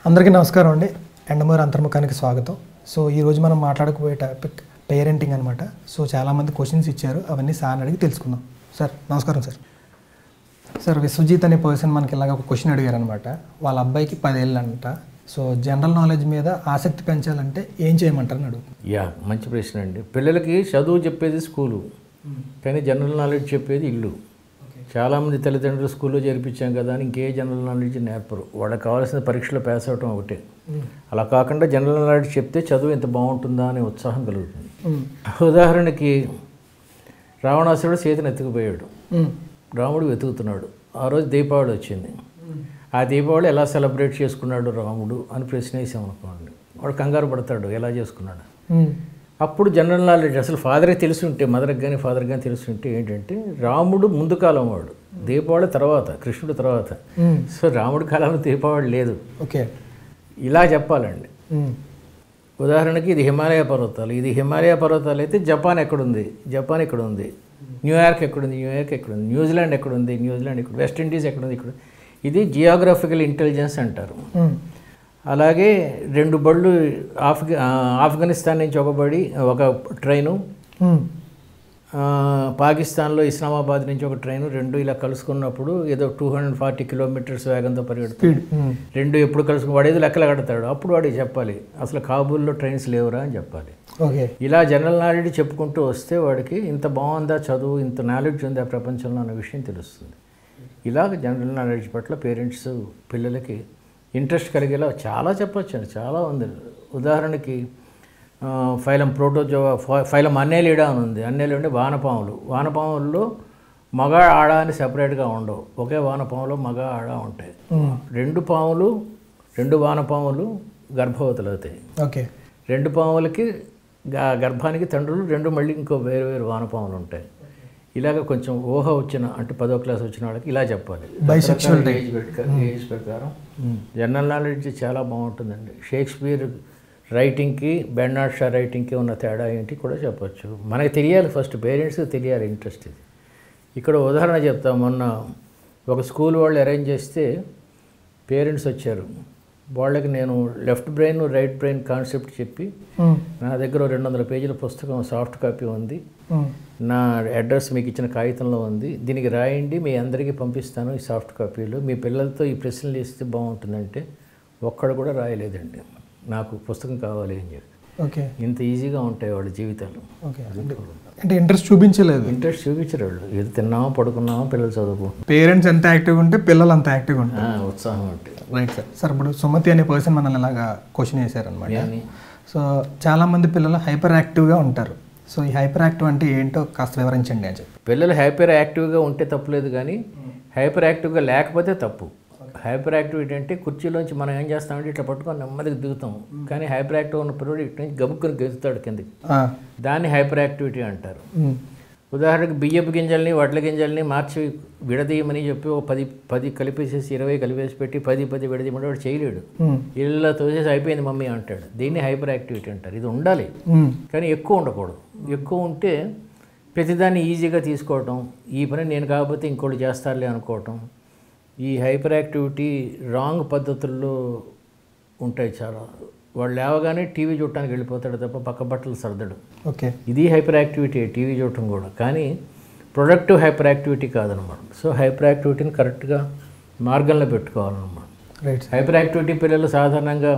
అందరికీ నమస్కారం అండి ఎండమూరి అంతర్ముఖానికి స్వాగతం సో ఈరోజు మనం మాట్లాడకపోయే టాపిక్ పేరెంటింగ్ అనమాట సో చాలామంది క్వశ్చన్స్ ఇచ్చారు అవన్నీ సార్ అడిగి తెలుసుకుందాం సార్ నమస్కారం సార్ సార్ విశ్వజిత్ అనే పర్సన్ మనకి ఇలాగ ఒక క్వశ్చన్ అడిగారు అనమాట వాళ్ళ అబ్బాయికి పదేళ్ళు అంట సో జనరల్ నాలెడ్జ్ మీద ఆసక్తి పెంచాలంటే ఏం చేయమంటారు అని అడుగు యా మంచి ప్రశ్న అండి పిల్లలకి చదువు చెప్పేది స్కూలు కానీ జనరల్ నాలెడ్జ్ చెప్పేది ఇల్లు చాలామంది తల్లిదండ్రులు స్కూల్లో చేర్పించాం కదా అని ఇంకే జనరల్ నాలెడ్జ్ నేర్పరు వాళ్ళకి కావాల్సిన పరీక్షలో పాస్ అవటం ఒకటే అలా కాకుండా జనరల్ నాలెడ్జ్ చెప్తే చదువు ఎంత బాగుంటుందా అనే ఉత్సాహం కలుగుతుంది ఉదాహరణకి రావణాసురుడు సీతను ఎత్తుకుపోయాడు రాముడు వెతుకుతున్నాడు ఆ రోజు దీపావళి వచ్చింది ఆ దీపావళి ఎలా సెలబ్రేట్ చేసుకున్నాడు రాముడు అని ప్రశ్న వేసాం అనుకోండి వాడు కంగారు పడతాడు ఎలా చేసుకున్నాడు అప్పుడు జనరల్ నాలెడ్జ్ అసలు ఫాదరే తెలిసి ఉంటే మదర్కి కానీ ఫాదర్ కానీ తెలిసి ఉంటే ఏంటంటే రాముడు ముందు కాలం వాడు దీపావళి తర్వాత కృష్ణుడు తర్వాత సో రాముడి కాలంలో దీపావళి లేదు ఓకే ఇలా చెప్పాలండి ఉదాహరణకి ఇది హిమాలయ పర్వతాలు ఇది హిమాలయ పర్వతాలు అయితే జపాన్ ఎక్కడుంది జపాన్ ఎక్కడ ఉంది న్యూయార్క్ ఎక్కడుంది న్యూయార్క్ ఎక్కడుంది న్యూజిలాండ్ ఎక్కడుంది న్యూజిలాండ్ ఎక్కడ వెస్ట్ ఇండీస్ ఎక్కడుంది ఇక్కడ ఇది జియోగ్రఫికల్ ఇంటెలిజెన్స్ అంటారు అలాగే రెండు బళ్ళు ఆఫ్ఘ ఆ, ఆఫ్ఘనిస్తాన్ నుంచి ఒక బడి ఒక ట్రైను ఆ, పాకిస్తాన్లో ఇస్లామాబాద్ నుంచి ఒక ట్రైను రెండు ఇలా కలుసుకున్నప్పుడు ఏదో టూ హండ్రెడ్ ఫార్టీ కిలోమీటర్స్ వేగంతో పరిగెడుతుంది రెండు ఎప్పుడు కలుసుకుని వాడు ఏదో లెక్కలు కడతాడు అప్పుడు వాడికి చెప్పాలి అసలు కాబూల్లో ట్రైన్స్ లేవురా అని చెప్పాలి ఓకే ఇలా జనరల్ నాలెడ్జ్ చెప్పుకుంటూ వస్తే వాడికి ఇంత బాగుందా చదువు ఇంత నాలెడ్జ్ ఉందా ప్రపంచంలో అన్న విషయం తెలుస్తుంది ఇలాగ జనరల్ నాలెడ్జ్ పట్ల పేరెంట్స్ పిల్లలకి ఇంట్రెస్ట్ కలిగేలా చాలా చెప్పొచ్చు అండి చాలా ఉంది ఉదాహరణకి ఆ, ఫైలం ప్రోటోజోవా ఫై- ఫైలం అన్నేలిడా అని ఉంది అన్నేలి అంటే వానపాములు వానపాముల్లో మగ ఆడ అని సెపరేట్గా ఉండవు ఒకే వానపాములో మగ ఆడ ఉంటాయి రెండు పాములు రెండు వానపాములు గర్భవతులు అవుతాయి ఓకే రెండు పాములకి గ- గర్భానికి తండ్రులు రెండు మళ్ళీ ఇంకో వేరు వేరు వానపాములు ఉంటాయి ఇలాగ కొంచెం ఊహ వచ్చిన అంటే పదో క్లాస్ వచ్చిన వాళ్ళకి ఇలా చెప్పాలి Bisexual రకరకాల ఏజ్ ప్రకారం- ఏజ్ ప్రకారం జనరల్ నాలెడ్జ్ చాలా బాగుంటుందండి షేక్స్పియర్ రైటింగ్కి బెర్నాడ్ షా రైటింగ్కి ఉన్న తేడా ఏంటి కూడా చెప్పొచ్చు మనకి తెలియాలి ఫస్ట్ పేరెంట్స్కి తెలియాలి ఇంట్రెస్ట్ ఇది ఇక్కడ ఉదాహరణ చెప్తాం మొన్న ఒక స్కూల్ వాళ్ళు అరేంజ్ చేస్తే పేరెంట్స్ వచ్చారు వాళ్ళకి నేను left brain right brain concept చెప్పి నా దగ్గర రెండు వందల పేజీల పుస్తకం సాఫ్ట్ కాపీ ఉంది నా అడ్రస్ మీకు ఇచ్చిన కాగితంలో ఉంది దీనికి రాయండి మీ అందరికీ పంపిస్తాను ఈ సాఫ్ట్ కాపీలు మీ పిల్లలతో ఈ ప్రశ్నలు ఇస్తే బాగుంటుందంటే ఒక్కడు కూడా రాయలేదండి నాకు పుస్తకం కావాలి అని చెప్పి ఓకే ఇంత ఈజీగా ఉంటాయి వాళ్ళ జీవితాలు ఓకే అంటే ఇంట్రెస్ట్ చూపించలేదు ఇంట్రెస్ట్ చూపించరు వాళ్ళు ఏది తిన్నామో పడుకున్నామో పిల్లలు చదువుకుంటున్నారు పేరెంట్స్ ఎంత యాక్టివ్గా ఉంటే పిల్లలు అంత యాక్టివ్గా ఉంటారు ఆ, ఉత్సాహం అంటే రైట్ సార్ సార్ ఇప్పుడు సుమతి అనే పర్సన్ మనల్ని ఇలాగా క్వశ్చన్ చేశారనమాట ఏమని? సో చాలామంది పిల్లలు హైపర్ యాక్టివ్గా ఉంటారు సో ఈ హైపర్ యాక్టివ్ అంటే ఏంటో కాస్త వివరించండి అని చెప్పి పిల్లలు హైపర్ యాక్టివ్గా ఉంటే తప్పులేదు కానీ హైపర్ యాక్టివ్గా లేకపోతే తప్పు హైపర్ యాక్టివిటీ అంటే కుర్చీలోంచి మనం ఏం చేస్తామంటే ఇట్లా పట్టుకొని నెమ్మదిగా దిగుతాం కానీ హైపర్ యాక్టివ్ ఉన్న పిల్లడు ఇటు నుంచి గబుక్కుని గెలుస్తాడు కిందకి ఆ, దాన్ని హైపర్ యాక్టివిటీ అంటారు ఉమ్, ఉదాహరణకు బియ్యపు గింజల్ని వడ్ల గింజల్ని మార్చి విడదీయమని చెప్పి ఒక పది పది కలిపేసేసి ఇరవై కలిపేసి పెట్టి పది పది విడదీయమంటే వాడు చేయలేడు ఉమ్, ఇళ్ళ తోసేసి అయిపోయింది మమ్మీ అంటాడు దీన్ని హైపర్ యాక్టివిటీ అంటారు ఇది ఉండాలి ఉమ్, కానీ ఎక్కువ ఉండకూడదు ఎక్కువ ఉంటే ప్రతిదాన్ని ఈజీగా తీసుకోవటం ఈ పని నేను కాకపోతే ఇంకోటి చేస్తారులే అనుకోవటం ఈ హైపర్ యాక్టివిటీ రాంగ్ పద్ధతుల్లో ఉంటాయి చాలా వాళ్ళు లేవగానే టీవీ చూడటానికి వెళ్ళిపోతాడు తప్ప పక్క బట్టలు సర్దడు ఓకే ఇది హైపర్ యాక్టివిటీ టీవీ చూడటం కూడా కానీ ప్రొడక్టివ్ హైపర్ యాక్టివిటీ కాదనమాట సో హైపర్ యాక్టివిటీని కరెక్ట్గా మార్గంలో పెట్టుకోవాలన్నమాట రైట్ సార్ హైపర్ యాక్టివిటీ పిల్లలు సాధారణంగా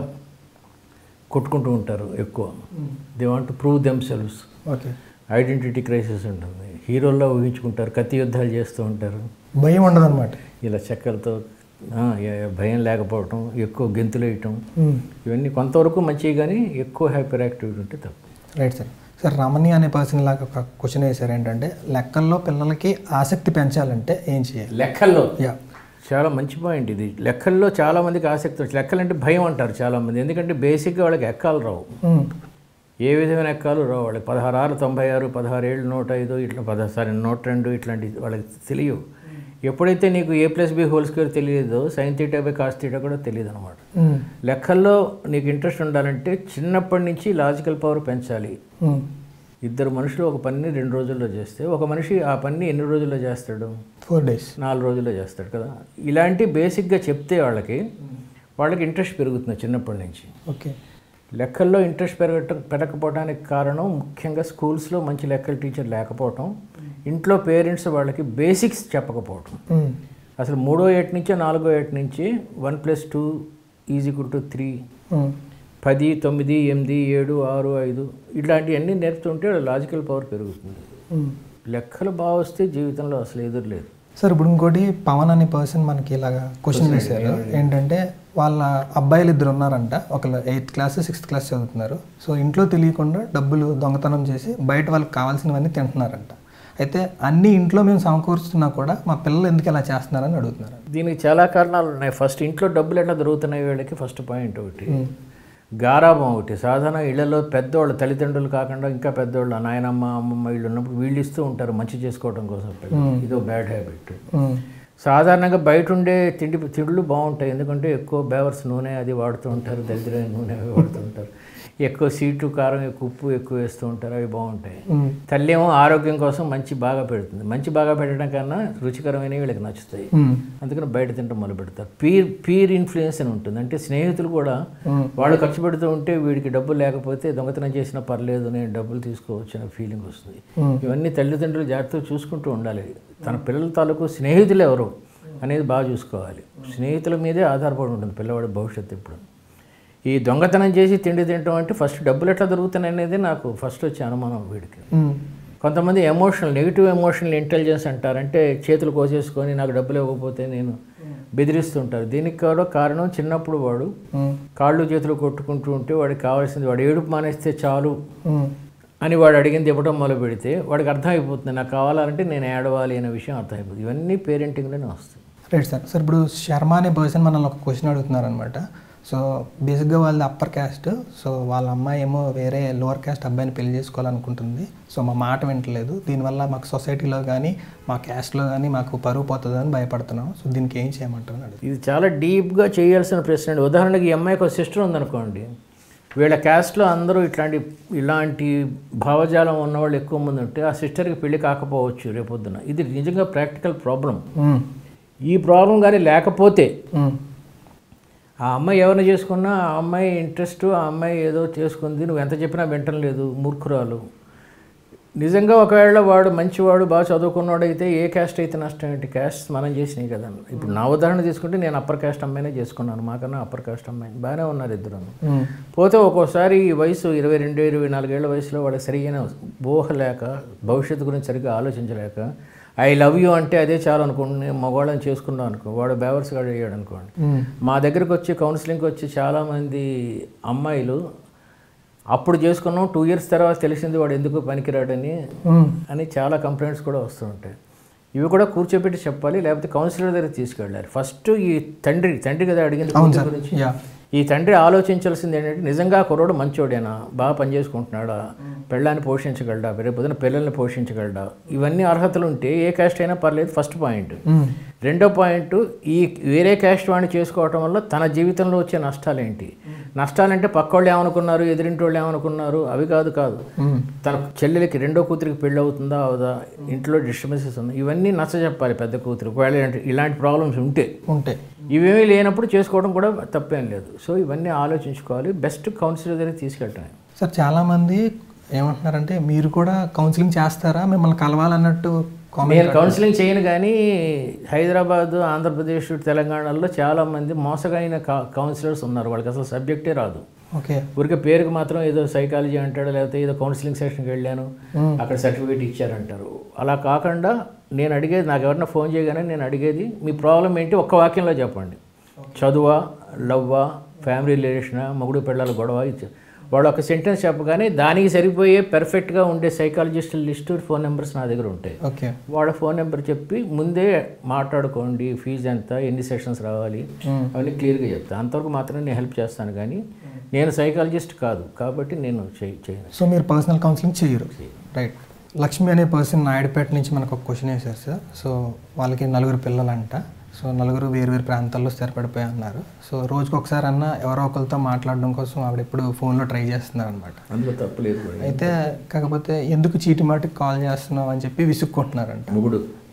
కొట్టుకుంటూ ఉంటారు ఎక్కువ they want prove themselves okay identity crisis ఉంటుంది హీరోల్లో ఊహించుకుంటారు కత్తి యుద్ధాలు చేస్తూ ఉంటారు భయం ఉండదు అనమాట ఇలా చెక్కలతో ఆ, ఏ- భయం లేకపోవటం ఎక్కువ గెంతులు వేయటం ఇవన్నీ కొంతవరకు మంచివి కానీ ఎక్కువ హైపర్ యాక్టివిటీ ఉంటే తప్పు రైట్ సార్ సార్ రమణి అనే పర్సన్ లాగా ఒక క్వశ్చన్ వేశారు ఏంటంటే లెక్కల్లో పిల్లలకి ఆసక్తి పెంచాలంటే ఏం చేయాలి లెక్కల్లో యా చాలా మంచి పాయింట్ ఇది లెక్కల్లో చాలామందికి ఆసక్తి వచ్చి లెక్కలంటే భయం అంటారు చాలామంది ఎందుకంటే బేసిక్గా వాళ్ళకి ఎక్కాలు రావు ఉమ్, ఏ విధమైన ఎక్కాలు రావు వాళ్ళకి పదహారు ఆరు తొంభై ఆరు పదహారు ఏళ్ళు నూట ఐదు ఇట్లా పదహారు సారీ నూట రెండు ఇట్లాంటి వాళ్ళకి తెలియవు ఎప్పుడైతే నీకు A plus B whole square తెలియదో sine theta by cos theta కూడా తెలియదు అనమాట ఉమ్, లెక్కల్లో నీకు ఇంట్రెస్ట్ ఉండాలంటే చిన్నప్పటి నుంచి లాజికల్ పవర్ పెంచాలి ఉమ్, ఇద్దరు మనుషులు ఒక పనిని రెండు రోజుల్లో చేస్తే ఒక మనిషి ఆ పనిని ఎన్ని రోజుల్లో చేస్తాడు ఫోర్ డేస్ నాలుగు రోజుల్లో చేస్తాడు కదా ఇలాంటి బేసిక్గా చెప్తే వాళ్ళకి వాళ్ళకి ఇంట్రెస్ట్ పెరుగుతుంది చిన్నప్పటి నుంచి ఓకే లెక్కల్లో ఇంట్రెస్ట్ పెరగటం పెరగకపోవడానికి కారణం ముఖ్యంగా స్కూల్స్లో మంచి లెక్కల టీచర్ లేకపోవటం ఇంట్లో పేరెంట్స్ వాళ్ళకి బేసిక్స్ చెప్పకపోవటం మ్మ్. అసలు మూడో ఏటి నుంచి నాలుగో ఏటి నుంచి one plus two is equal to three మ్మ్. పది తొమ్మిది ఎనిమిది ఏడు ఆరు ఐదు ఇట్లాంటివన్నీ నేర్పుతుంటే లాజికల్ పవర్ పెరుగుతుంది మ్మ్. లెక్కలు బాగా వస్తే జీవితంలో అసలు ఎదురు లేదు సార్ ఇప్పుడు ఇంకోటి పవన్ అనే పర్సన్ మనకి ఇలాగా క్వశ్చన్ వేశారు ఏంటంటే వాళ్ళ అబ్బాయిలు ఇద్దరు ఉన్నారంట ఒకళ్ళు ఎయిత్ క్లాస్ సిక్స్త్ క్లాస్ చదువుతున్నారు సో ఇంట్లో తెలియకుండా డబ్బులు దొంగతనం చేసి బయట వాళ్ళకి కావాల్సినవన్నీ తింటున్నారంట అయితే అన్ని ఇంట్లో మేము సమకూరుస్తున్నా కూడా మా పిల్లలు ఎందుకు ఇలా చేస్తున్నారని అడుగుతున్నారు దీనికి చాలా కారణాలు ఉన్నాయి ఫస్ట్ ఇంట్లో డబ్బులు ఎట్లా దొరుకుతున్నాయి వీళ్ళకి ఫస్ట్ పాయింట్ ఒకటి గారాబం ఒకటి సాధారణ ఇళ్లలో పెద్దవాళ్ళు తల్లిదండ్రులు కాకుండా ఇంకా పెద్దవాళ్ళు నాయనమ్మ అమ్మమ్మ వీళ్ళు ఉన్నప్పుడు వీళ్ళు ఇస్తూ ఉంటారు మంచి చేసుకోవడం కోసం పిల్లలు. ఇదో బ్యాడ్ హ్యాబిట్ మ్మ్. సాధారణంగా బయట ఉండే తిండి తిండ్లు బాగుంటాయి ఎందుకంటే ఎక్కువ బేవర్స్ నూనె అది వాడుతూ ఉంటారు దరిద్రమైన నూనె అవి వాడుతూ ఉంటారు ఎక్కువ సీటు కారం ఎక్కువ ఉప్పు ఎక్కువ వేస్తూ ఉంటారు అవి బాగుంటాయి మ్మ్. తల్లి ఏమో ఆరోగ్యం కోసం మంచి బాగా పెడుతుంది మంచి బాగా పెట్టడం కన్నా రుచికరమైనవి వీళ్ళకి నచ్చుతాయి మ్మ్. అందుకని బయట తింటాం మొదలు పెడతారు పీర్ పీర్ ఇన్ఫ్లుయెన్స్ అని ఉంటుంది అంటే స్నేహితులు కూడా మ్మ్. వాళ్ళు ఖర్చు పెడుతూ ఉంటే వీడికి డబ్బులు లేకపోతే దొంగతనం చేసినా పర్లేదు నేను డబ్బులు తీసుకోవచ్చు అనే ఫీలింగ్ వస్తుంది మ్మ్. ఇవన్నీ తల్లిదండ్రులు జాగ్రత్తగా చూసుకుంటూ ఉండాలి తన పిల్లల తాలూకు స్నేహితులు ఎవరు అనేది బాగా చూసుకోవాలి స్నేహితుల మీదే ఆధారపడి ఉంటుంది పిల్లవాడి భవిష్యత్తు ఇప్పుడు ఈ దొంగతనం చేసి తిండి తింటాం అంటే ఫస్ట్ డబ్బులు ఎట్లా దొరుకుతున్నాయి అనేది నాకు ఫస్ట్ వచ్చే అనుమానం వీడికి మ్మ్. కొంతమంది ఎమోషనల్ నెగిటివ్ ఎమోషనల్ ఇంటెలిజెన్స్ అంటారు అంటే చేతులు కోసేసుకొని నాకు డబ్బులు ఇవ్వకపోతే నేను బెదిరిస్తుంటారు దీనికి కూడా కారణం చిన్నప్పుడు వాడు మ్మ్. కాళ్ళు చేతులు కొట్టుకుంటూ ఉంటే వాడికి కావాల్సింది వాడు ఏడుపు మానేస్తే చాలు మ్మ్. అని వాడు అడిగింది ఇవ్వడం మొదలు పెడితే వాడికి అర్థమైపోతుంది నాకు కావాలంటే నేను ఏడవాలి అనే విషయం అర్థమైపోతుంది ఇవన్నీ పేరెంటింగ్లోనే వస్తాయి రైట్ సార్ సార్ ఇప్పుడు శర్మ అనే పర్సన్ మనల్ని ఒక క్వశ్చన్ అడుగుతున్నారు అనమాట సో బేసిక్గా వాళ్ళది అప్పర్ క్యాస్ట్ సో వాళ్ళ అమ్మాయి ఏమో వేరే లోవర్ క్యాస్ట్ అబ్బాయిని పెళ్లి చేసుకోవాలనుకుంటుంది సో మా మాట వింటలేదు దీనివల్ల మాకు సొసైటీలో కానీ మా క్యాస్ట్లో కానీ మాకు పరువు పోతుందని భయపడుతున్నాం సో దీనికి ఏం చేయమంటారు అని అడుగుతున్నారు. ఇది చాలా డీప్గా చేయాల్సిన ప్రశ్న అండి ఉదాహరణకి ఈ అమ్మాయికి ఒక సిస్టర్ ఉందనుకోండి వీళ్ళ క్యాస్ట్లో అందరూ ఇట్లాంటి ఇలాంటి భావజాలం ఉన్నవాళ్ళు ఎక్కువ మంది ఉంటే ఆ సిస్టర్కి పెళ్లి కాకపోవచ్చు రేపొద్దున ఇది నిజంగా ప్రాక్టికల్ ప్రాబ్లం మ్మ్. ఈ ప్రాబ్లం కానీ లేకపోతే మ్మ్. ఆ అమ్మాయి ఎవరిని చేసుకున్నా ఆ అమ్మాయి ఇంట్రెస్ట్ ఆ అమ్మాయి ఏదో చేసుకుంది నువ్వు ఎంత చెప్పినా వింటం లేదు మూర్ఖురాలు నిజంగా ఒకవేళ వాడు మంచివాడు బాగా చదువుకున్నాడు అయితే ఏ క్యాస్ట్ అయితే నష్టం ఏంటి క్యాస్ట్ మనం చేసినాయి కదా ఇప్పుడు నా ఉదాహరణ తీసుకుంటే నేను అప్పర్ క్యాస్ట్ అమ్మాయినే చేసుకున్నాను మాకన్నా అప్పర్ క్యాస్ట్ అమ్మాయి బాగానే ఉన్నారు ఇద్దరు మ్మ్. పోతే ఒక్కోసారి ఈ వయసు ఇరవై రెండు ఇరవై నాలుగేళ్ల వయసులో వాడికి సరిగిన ఊహ లేక భవిష్యత్తు గురించి సరిగ్గా ఆలోచించలేక ఐ లవ్ యూ అంటే అదే చాలు అనుకోండి నేను మగవాళ్ళని చేసుకున్నాం అనుకో వాడు బేవర్స్ గాడు అయ్యాడు అనుకోండి మ్మ్. మా దగ్గరకు వచ్చి కౌన్సిలింగ్కి వచ్చి చాలామంది అమ్మాయిలు అప్పుడు చేసుకున్నాం టూ ఇయర్స్ తర్వాత తెలిసింది వాడు ఎందుకు పనికిరాడని మ్మ్. అని చాలా కంప్లైంట్స్ కూడా వస్తూ ఉంటాయి ఇవి కూడా కూర్చోబెట్టి చెప్పాలి లేకపోతే కౌన్సిలర్ దగ్గర తీసుకెళ్ళాలి ఫస్ట్ ఈ తండ్రి తండ్రి కదా అడిగింది అవును కూతురు సార్ గురించి యా ఈ తండ్రి ఆలోచించాల్సింది ఏంటంటే నిజంగా ఆ కుర్రోడు మంచోడేనా బాగా పనిచేసుకుంటున్నాడా పెళ్ళాన్ని పోషించగలడా రేపు పొద్దున పిల్లల్ని పోషించగలడా ఇవన్నీ అర్హతలు ఉంటే ఏ క్యాస్ట్ అయినా పర్లేదు ఫస్ట్ పాయింట్ మ్మ్. రెండో పాయింట్ ఈ వేరే క్యాస్ట్ వాడిని చేసుకోవటం వల్ల తన జీవితంలో వచ్చే నష్టాలు ఏంటి నష్టాలంటే పక్కోళ్ళు ఏమనుకున్నారు ఎదిరింటి వాళ్ళు ఏమనుకున్నారు అవి కాదు కాదు మ్మ్. తన చెల్లెలకి రెండో కూతురికి పెళ్ళి అవుతుందా అవదా ఇంట్లో డిస్టర్బెన్సెస్ ఉన్నాయి ఇవన్నీ నచ్చ చెప్పాలి పెద్ద కూతురు ఒకవేళ ఇలాంటి- ఇలాంటి ప్రాబ్లమ్స్ ఉంటే ఉంటాయి ఇవేమీ లేనప్పుడు చేసుకోవడం కూడా తప్పేం లేదు సో ఇవన్నీ ఆలోచించుకోవాలి బెస్ట్ కౌన్సిలర్ దగ్గర తీసుకెళ్ళటం సార్ చాలామంది ఏమంటున్నారంటే మీరు కూడా కౌన్సిలింగ్ చేస్తారా మిమ్మల్ని కలవాలన్నట్టు కామెంట్ నేను కౌన్సిలింగ్ చేయను కానీ హైదరాబాద్ ఆంధ్రప్రదేశ్ తెలంగాణలో చాలామంది మోసగైన కా- కౌన్సిలర్స్ ఉన్నారు వాళ్ళకి అసలు సబ్జెక్టే రాదు ఓకే ఊరికే పేరుకి మాత్రం ఏదో సైకాలజీ అంటాడు లేకపోతే ఏదో కౌన్సిలింగ్ సెషన్కి వెళ్ళాను మ్మ్. అక్కడ సర్టిఫికేట్ ఇచ్చారంటారు అలా కాకుండా నేను అడిగేది నాకు ఎవరైనా ఫోన్ చేయగానే నేను అడిగేది మీ ప్రాబ్లం ఏంటి ఒక్క వాక్యంలో చెప్పండి చదువా లవ్వా ఫ్యామిలీ రిలేషనా మొగుడు పిల్లల గొడవ ఇచ్చి వాడు ఒక సెంటెన్స్ చెప్పగానే దానికి సరిపోయే పెర్ఫెక్ట్గా ఉండే సైకాలజిస్టుల లిస్టు ఫోన్ నెంబర్స్ నా దగ్గర ఉంటాయి ఓకే వాళ్ళ ఫోన్ నెంబర్ చెప్పి ముందే మాట్లాడుకోండి ఫీజు ఎంత ఎన్ని సెషన్స్ రావాలి మ్మ్. అవన్నీ క్లియర్గా చెప్తాను అంతవరకు మాత్రమే నేను హెల్ప్ చేస్తాను కానీ నేను సైకాలజిస్ట్ కాదు కాబట్టి నేను చేయ చేయను సో మీరు పర్సనల్ కౌన్సిలింగ్ చేయరు రైట్ లక్ష్మి అనే పర్సన్ నాయుడుపేట నుంచి మనకు ఒక క్వశ్చన్ వేశారు సార్ సో వాళ్ళకి నలుగురు పిల్లలంట సో నలుగురు వేరు వేరు ప్రాంతాల్లో స్థిరపడిపోయి ఉన్నారు సో రోజుకి ఒకసారి అన్న ఎవరో ఒకరితో మాట్లాడడం కోసం ఆవిడ ఎప్పుడు ఫోన్లో ట్రై చేస్తున్నారు అనమాట అందులో తప్పలేదు అయితే కాకపోతే ఎందుకు చీటి మాటికి కాల్ చేస్తున్నావు అని చెప్పి విసుక్కుంటున్నారంట మొగుడు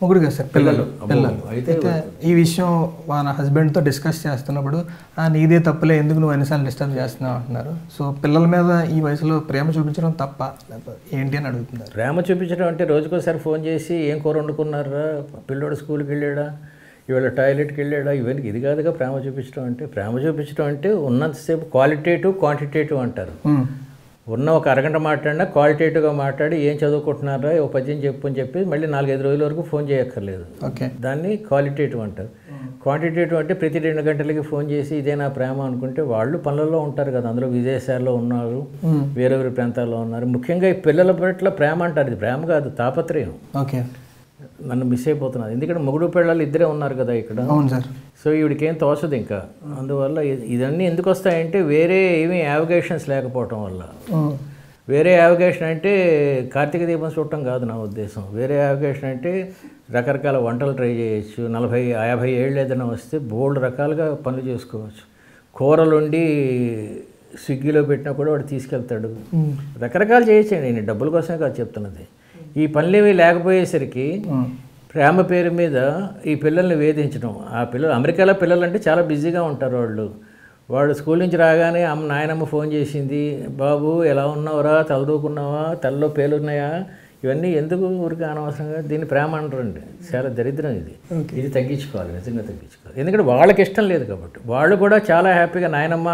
ముగ్గురు కదా సార్ పిల్లలు అబ్బో, పిల్లలు అయితే అయితే ఈ విషయం వాళ్ళ హస్బెండ్తో డిస్కస్ చేస్తున్నప్పుడు "ఆ, నీదే తప్పులే ఎందుకు నువ్వు అన్నిసార్లు డిస్టర్బ్ చేస్తున్నావు అంటున్నారు సో పిల్లల మీద ఈ వయసులో ప్రేమ చూపించడం తప్ప లేకపోతే ఏంటి అని అడుగుతున్నారు ప్రేమ చూపించడం అంటే రోజుకోసారి ఫోన్ చేసి ఏం కూర వండుకున్నారా పిల్లోడు స్కూల్కి వెళ్ళాడా ఇవాళ టాయిలెట్కి వెళ్ళాడా ఇవన్నీ ఇది కాదుగా ప్రేమ చూపించడం అంటే ప్రేమ చూపించడం అంటే ఉన్నంతసేపు క్వాలిటేటివ్ క్వాంటిటేటివ్ అంటారు ఉమ్, ఉన్న ఒక అరగంట మాట్లాడినా క్వాలిటేటివ్గా మాట్లాడి ఏం చదువుకుంటున్నారా ఒక పద్యం చెప్పు అని చెప్పి మళ్ళీ నాలుగైదు రోజుల వరకు ఫోన్ చేయక్కర్లేదు ఓకే దాన్ని క్వాలిటేటివ్ అంటారు క్వాంటిటేటివ్ అంటే ప్రతి రెండు గంటలకి ఫోన్ చేసి ఇదే నా ప్రేమ అనుకుంటే వాళ్ళు పనులలో ఉంటారు కదా అందులో విదేశాల్లో ఉన్నారు ఉమ్, వేరే వేరే ప్రాంతాల్లో ఉన్నారు ముఖ్యంగా ఈ పిల్లల పట్ల ప్రేమ అంటారు ఇది ప్రేమ కాదు తాపత్రయం ఓకే నన్ను మిస్ అయిపోతున్నది ఎందుకంటే మొగుడు పిల్లలు ఇద్దరే ఉన్నారు కదా ఇక్కడ అవును సార్ సో ఈవిడికి ఏం తోచదు ఇంకా అందువల్ల ఇ- ఇదన్నీ ఎందుకు వస్తాయంటే వేరే ఏమీ యావిగేషన్స్ లేకపోవటం వల్ల ఉమ్, వేరే యావిగేషన్ అంటే కార్తీక దీపం చూడటం కాదు నా ఉద్దేశం వేరే యావిగేషన్ అంటే రకరకాల వంటలు ట్రై చేయొచ్చు నలభై యాభై ఏళ్ళు ఏదైనా వస్తే బోల్డ్ రకాలుగా పనులు చేసుకోవచ్చు కూరలు వండి స్విగ్గీలో పెట్టినా కూడా వాడు తీసుకెళ్తాడు ఉమ్, రకరకాలు చేయొచ్చండి నేను డబ్బుల కోసమే కాదు చెప్తున్నది ఈ పనులేవి లేకపోయేసరికి ఉమ్, ప్రేమ పేరు మీద ఈ పిల్లల్ని వేధించడం ఆ పిల్లలు అమెరికాలో పిల్లలు అంటే చాలా బిజీగా ఉంటారు వాళ్ళు వాడు స్కూల్ నుంచి రాగానే అమ్మ నాయనమ్మ ఫోన్ చేసింది బాబు ఎలా ఉన్నావురా తలదూకున్నావా తలలో పేలున్నాయా ఇవన్నీ ఎందుకు ఊరికి అనవసరంగా దీన్ని ప్రేమ అంటారండి చాలా దరిద్రం ఇది ఇది తగ్గించుకోవాలి నిజంగా తగ్గించుకోవాలి ఎందుకంటే వాళ్ళకి ఇష్టం లేదు కాబట్టి వాళ్ళు కూడా చాలా హ్యాపీగా నాయనమ్మ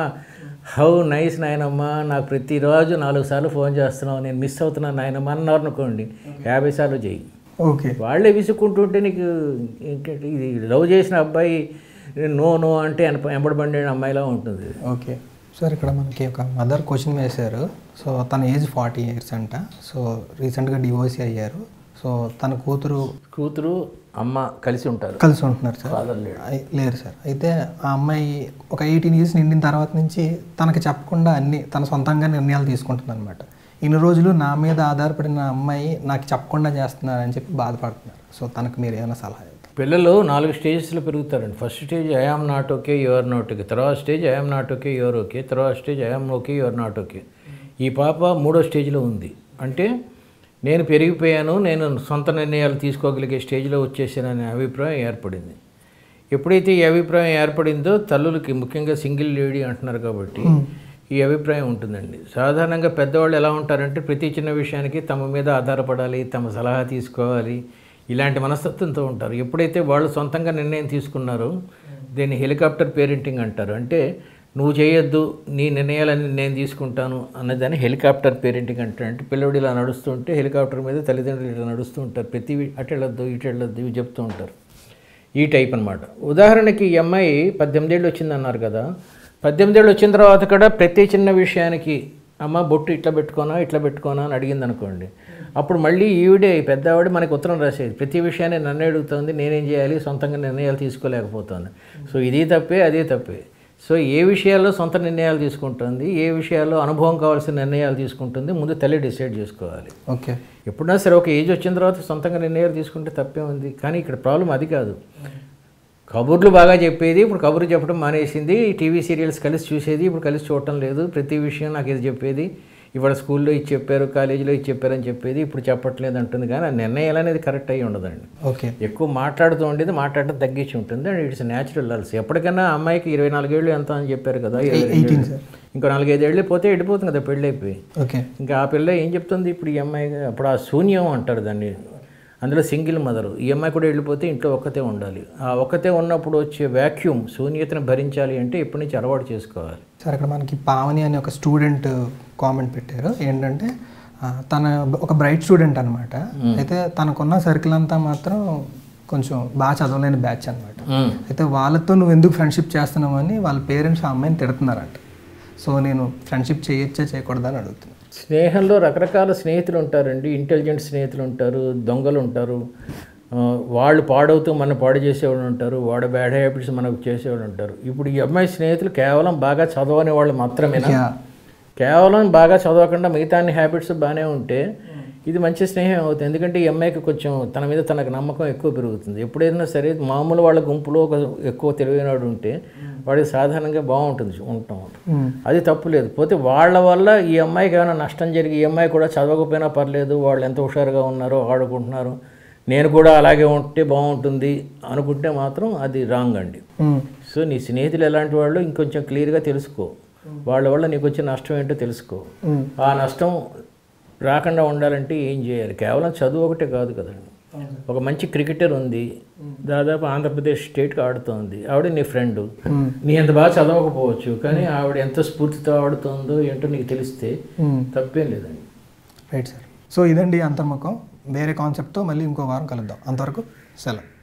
హౌ నైస్ నాయనమ్మ నాకు ప్రతిరోజు నాలుగు సార్లు ఫోన్ చేస్తున్నావు నేను మిస్ అవుతున్నాను నాయనమ్మ అన్నారు అనుకోండి యాభై సార్లు చెయ్యి ఓకే వాళ్ళే విసుక్కుంటుంటే నీకు ఇంకేంటి ఇది లవ్ చేసిన అబ్బాయి నో నో అంటే వెనప- వెంబడబడిన అమ్మాయిలా ఉంటుంది ఓకే సార్ ఇక్కడ మనకి ఒక మదర్ క్వశ్చన్ వేశారు సో తన ఏజ్ ఫార్టీ ఇయర్స్ అంట సో రీసెంట్గా డివోర్సీ అయ్యారు సో తన కూతురు కూతురు అమ్మ కలిసి ఉంటారు కలిసి ఉంటున్నారు సార్ ఫాదర్ లేడు అయ్- లేరు సార్ అయితే ఆ అమ్మాయి ఒక ఎయిటీన్ ఇయర్స్ నిండిన తర్వాత నుంచి తనకి చెప్పకుండా అన్ని తన సొంతంగా నిర్ణయాలు తీసుకుంటుంది అనమాట ఇన్ని రోజులు నా మీద ఆధారపడిన అమ్మాయి నాకు చెప్పకుండా చేస్తున్నారని చెప్పి బాధపడుతున్నారు సో తనకు మీరు ఏమైనా సలహా ఇవ్వండి పిల్లలు నాలుగు స్టేజెస్లో పెరుగుతారండి first stage I am not okay you're not okay తర్వాత stage I am not okay you're okay తర్వాత stage I am okay you're not okay ఈ పాప మూడో స్టేజ్లో ఉంది అంటే నేను పెరిగిపోయాను నేను సొంత నిర్ణయాలు తీసుకోగలిగే స్టేజ్లో వచ్చేసాననే అభిప్రాయం ఏర్పడింది ఎప్పుడైతే ఈ అభిప్రాయం ఏర్పడిందో తల్లులకి ముఖ్యంగా సింగిల్ లేడీ అంటున్నారు కాబట్టి ఈ అభిప్రాయం ఉంటుందండి సాధారణంగా పెద్దవాళ్ళు ఎలా ఉంటారంటే ప్రతి చిన్న విషయానికి తమ మీద ఆధారపడాలి తమ సలహా తీసుకోవాలి ఇలాంటి మనస్తత్వంతో ఉంటారు ఎప్పుడైతే వాళ్ళు సొంతంగా నిర్ణయం తీసుకున్నారో దీన్ని హెలికాప్టర్ పేరెంటింగ్ అంటారు అంటే నువ్వు చేయొద్దు నీ నిర్ణయాలన్నీ నేను తీసుకుంటాను అన్నదాన్ని హెలికాప్టర్ పేరెంటింగ్ అంటారు అంటే పిల్లడు ఇలా నడుస్తుంటే హెలికాప్టర్ మీద తల్లిదండ్రులు ఇలా నడుస్తూ ఉంటారు ప్రతి వి- అటు వెళ్ళొద్దు ఇటు వెళ్ళొద్దు ఇవి చెప్తూ ఉంటారు ఈ టైప్ అనమాట ఉదాహరణకి ఈ అమ్మాయి పద్దెనిమిది ఏళ్ళు వచ్చింది అన్నారు కదా పద్దెనిమిది ఏళ్ళు వచ్చిన తర్వాత కూడా ప్రతి చిన్న విషయానికి అమ్మ బొట్టు ఇట్లా పెట్టుకోనా ఇట్లా పెట్టుకోనా అని అడిగింది అనుకోండి అప్పుడు మళ్ళీ ఈవిడే ఈ పెద్దవాడు మనకి ఉత్తరం రాసేది ప్రతి విషయాన్ని నన్ను అడుగుతుంది నేనేం చేయాలి సొంతంగా నిర్ణయాలు తీసుకోలేకపోతాను సో ఇది తప్పే అదే తప్పే సో ఏ విషయాల్లో సొంత నిర్ణయాలు తీసుకుంటుంది ఏ విషయాల్లో అనుభవం కావాల్సిన నిర్ణయాలు తీసుకుంటుంది ముందు తల్లి డిసైడ్ చేసుకోవాలి ఓకే ఎప్పుడైనా సరే ఒక ఏజ్ వచ్చిన తర్వాత సొంతంగా నిర్ణయాలు తీసుకుంటే తప్పే ఉంది కానీ ఇక్కడ ప్రాబ్లం అది కాదు కబుర్లు బాగా చెప్పేది ఇప్పుడు కబుర్లు చెప్పడం మానేసింది టీవీ సీరియల్స్ కలిసి చూసేది ఇప్పుడు కలిసి చూడటం లేదు ప్రతి విషయం నాకు ఇది చెప్పేది ఇవాళ స్కూల్లో ఇది చెప్పారు కాలేజీలో ఇది చెప్పారని చెప్పేది ఇప్పుడు చెప్పట్లేదు అంటుంది కానీ ఆ నిర్ణయాలు అనేది కరెక్ట్ అయ్యి ఉండదండి ఓకే ఎక్కువ మాట్లాడుతూ ఉండేది మాట్లాడటం తగ్గించి ఉంటుంది అండ్ ఇట్స్ న్యాచురల్ అల్స్ ఎప్పటికైనా అమ్మాయికి ఇరవై నాలుగేళ్ళు ఎంత అని చెప్పారు కదా ఇరవై రెండు ఎయిటీన్ ఏళ్ళు. సార్ ఇంకో నాలుగైదేళ్ళే పోతే వెళ్ళిపోతుంది కదా పెళ్ళైపోయి ఓకే ఇంకా ఆ పిల్ల ఏం చెప్తుంది ఇప్పుడు ఈ అమ్మాయి అప్పుడు ఆ శూన్యం అంటారు దాన్ని అందులో సింగిల్ మదరు ఈ అమ్మాయి కూడా వెళ్ళిపోతే ఇంట్లో ఒక్కతే ఉండాలి ఆ ఒక్కతే ఉన్నప్పుడు వచ్చే వ్యాక్యూమ్ శూన్యతను భరించాలి అంటే ఇప్పటి నుంచి అలవాటు చేసుకోవాలి సార్ ఇక్కడ మనకి పావని అనే ఒక స్టూడెంట్ కామెంట్ పెట్టారు ఏంటంటే ఆ, తన ఒక బ్రైట్ స్టూడెంట్ అనమాట అయితే తనకున్న సర్కిల్ అంతా మాత్రం కొంచెం బాగా చదవలేని బ్యాచ్ అనమాట అయితే వాళ్ళతో నువ్వు ఎందుకు ఫ్రెండ్షిప్ చేస్తున్నావని వాళ్ళ పేరెంట్స్ ఆ అమ్మాయిని తిడుతున్నారంట సో నేను ఫ్రెండ్షిప్ చేయొచ్చా చేయకూడదా అని అడుగుతున్నాను స్నేహంలో రకరకాల స్నేహితులు ఉంటారండి ఇంటెలిజెంట్ స్నేహితులు ఉంటారు దొంగలు ఉంటారు ఆ, వాళ్ళు పాడవుతూ మన పాడు చేసేవాళ్ళు ఉంటారు వాడు బ్యాడ్ హ్యాబిట్స్ మనకు చేసేవాళ్ళు ఉంటారు ఇప్పుడు ఈ అమ్మాయి స్నేహితులు కేవలం బాగా చదవని వాళ్ళు మాత్రమేనా యా కేవలం బాగా చదవకుండా మిగతా అన్ని హ్యాబిట్స్ బాగానే ఉంటే ఇది మంచి స్నేహం అవుతుంది ఎందుకంటే ఈ అమ్మాయికి కొంచెం తన మీద తనకు నమ్మకం ఎక్కువ పెరుగుతుంది ఎప్పుడైనా సరే మామూలు వాళ్ళ గుంపులో ఒక ఎక్కువ తెలివైనవాడు ఉంటే వాడికి సాధారణంగా బాగుంటుంది ఉంటాం మ్మ్. అది తప్పు లేదు పోతే వాళ్ళ వల్ల ఈ అమ్మాయికి ఏమైనా నష్టం జరిగి ఈ అమ్మాయి కూడా చదవకపోయినా పర్లేదు వాళ్ళు ఎంత హుషారుగా ఉన్నారో ఆడుకుంటున్నారు నేను కూడా అలాగే ఉంటే బాగుంటుంది అనుకుంటే మాత్రం అది రాంగ్ అండి మ్మ్. సో నీ స్నేహితులు ఎలాంటి వాళ్ళు ఇంకొంచెం క్లియర్గా తెలుసుకో వాళ్ళ వల్ల నీకు వచ్చే నష్టం ఏంటో తెలుసుకో మ్మ్. ఆ నష్టం రాకుండా ఉండాలంటే ఏం చేయాలి కేవలం చదువు ఒకటే కాదు కదండి ఒక మంచి క్రికెటర్ ఉంది దాదాపు ఆంధ్రప్రదేశ్ స్టేట్కి ఆడుతోంది ఆవిడ నీ ఫ్రెండ్ మ్మ్. నీ ఎంత బాగా చదవకపోవచ్చు కానీ ఆవిడ ఎంత స్ఫూర్తితో ఆడుతుందో ఏంటో నీకు తెలిస్తే మ్మ్. తప్పేం లేదండి రైట్ సార్ సో ఇదండి అంతర్ముఖం వేరే కాన్సెప్ట్తో మళ్ళీ ఇంకో వారం కలుద్దాం అంతవరకు సెలవు